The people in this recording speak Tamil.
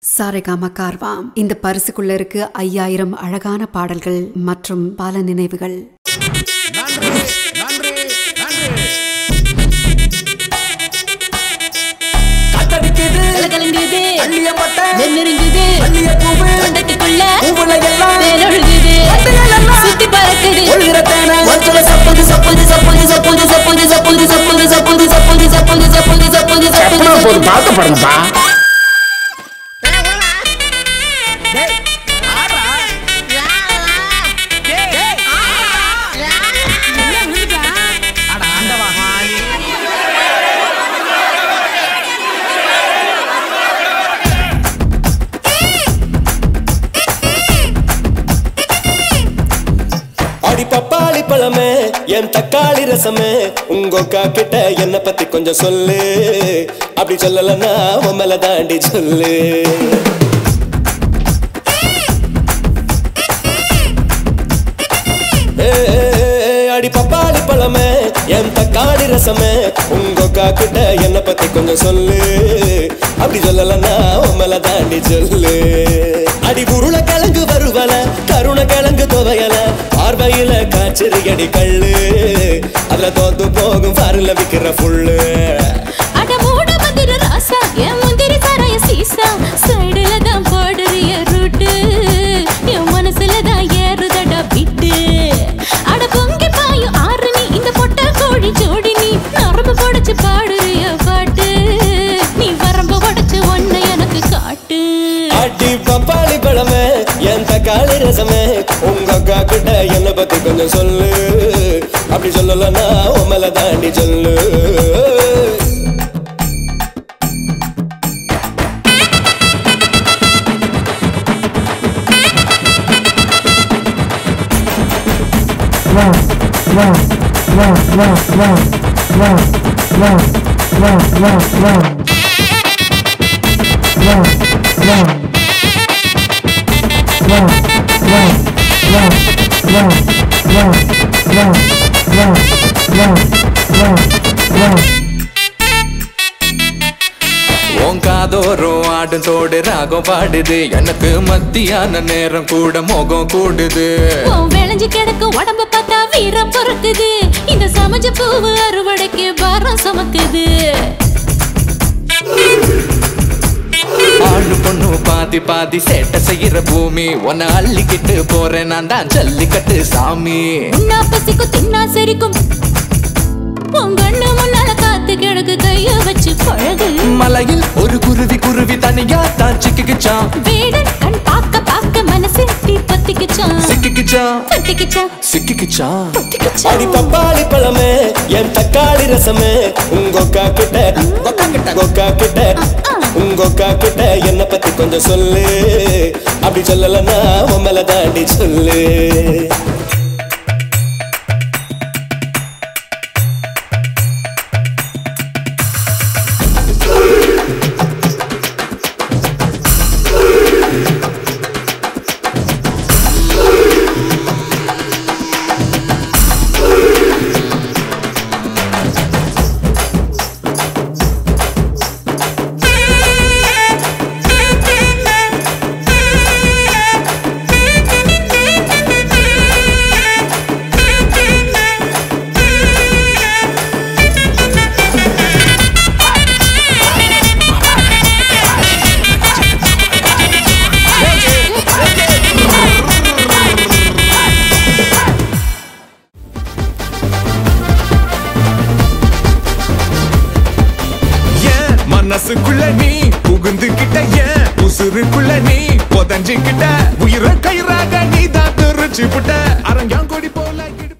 சாரேகாமா கார்வாம் இந்த பரிசுக்குள்ள இருக்கு ஐயாயிரம் அழகான பாடல்கள் மற்றும் பல நினைவுகள் நன்றி நன்றி நன்றி காத்தடிக்குது கலகலங்குது அள்ளிய மட்டை நெருங்குது அள்ளிய பூவு தொண்டத்துக்குள்ள பூவுல எல்லாம் வேலொழுகுது பட்டையெல்லாம் சுத்தி பறக்குது ஒழுகிற தேனை மனசுல சப்புது சப்புது சப்புது சப்புது சப்புது சப்புது சப்புது சப்புது சப்புது சப்புது சப்புது சப்புது சப்புது எப்பனா போது பார்த்து பாருங்கப்பா டேய், ஆடுறா. டேய், டேய், அட ஆண்டவா. அடி பப்பாளி பழமே என் தக்காளி ரசமே உங்க அக்கா கிட்ட என்ன பத்தி கொஞ்சம் சொல்லு அப்படி சொல்லலன்னா உன் மேல தாண்டி சொல்லு ஏ, ஏ, ஏ, அடி பப்பாளி பழமே என் தக்காளி ரசமே உங்க அக்கா கிட்ட என்ன பத்தி கொஞ்சம் சொல்லு அப்படி சொல்லலன்னா உன் மேல தாண்டி சொல்லு அடி உருள கிழங்கு வருவல கருண கிழங்கு துவையல பார்வையில காய்ச்சறி அடி கள்ளு அதுல தோத்து போகும் பாருல விக்கிற புல்லு அட மூட மந்திர ராசா என் முந்திரி சாராய சீசா சைடுல தான் போடுறிய ரூட்டு என் மனசுல தான் ஏறுதடா விட்டு அட பொங்கி பாயும் ஆறு நீ இந்த பொட்ட கோழி ஜோடி நீ நரம்பு படைச்சு பாடுறிய பாட்டு நீ வரம்பு உடைச்சு ஒன்ன எனக்கு காட்டு அடி பப்பாளி பழமே என் தக்காளி ரசமே உங்க அக்கா கிட்ட என்ன பத்தி கொஞ்சம் சொல்லு அப்படி சொல்லலன்னா உன் மேல தாண்டி சொல்லு உன் காதோறும் ஆடும் தோடு ராகம் பாடுது எனக்கு மத்தியான நேரம் கூட மோகம் கூடுது உன் விளைஞ்சு கிடக்கு உடம்ப பார்த்தா வீரம் பொறுக்குது இந்த சமஜ பூவு அறுவடைக்கு பாரம் சுமக்குது ஆளு பொண்ணு பாதி பாதி சேட்டை செய்யற பூமி உன்னை அள்ளிக்கிட்டு போறேன் நான் தான் ஜல்லிக்கட்டு சாமி உன்னா பசிக்கும் தின்னா சரிக்கும் உன் கண்ணு முன்னால காத்து கிடக்கு கைய வச்சு பழகு மலையில் ஒரு குருவி குருவி தனியா தான் சிக்கிக்கிச்சான் வேடன் கண் பார்க்க பார்க்க மனசு தீ பத்திக்கிச்சான் சிக்கிக்கிச்சான் பத்திக்கிச்சான் சிக்கிக்கிச்சான் அடி பத்திக்கிச்சான் பப்பாளி பழமே என் தக்காளி ரசமே உங்க அக்கா கிட்ட கொக்கா கிட்ட உங்க அக்கா கிட்ட உங்க அக்கா கிட்ட என்ன பத்தி கொஞ்சம் சொல்லு அப்படி சொல்லலன்னா உன் மேல தாண்டி சொல்லு ஏன் மனசுக்குள்ள நீ புகுந்துகிட்ட ஏன் உசுருக்குள்ள நீ புதஞ்சுக்கிட்ட உயிரை கயிறாக நீ தான் தெரிச்சு புட்ட அரங்காங்கொடி போல இடி-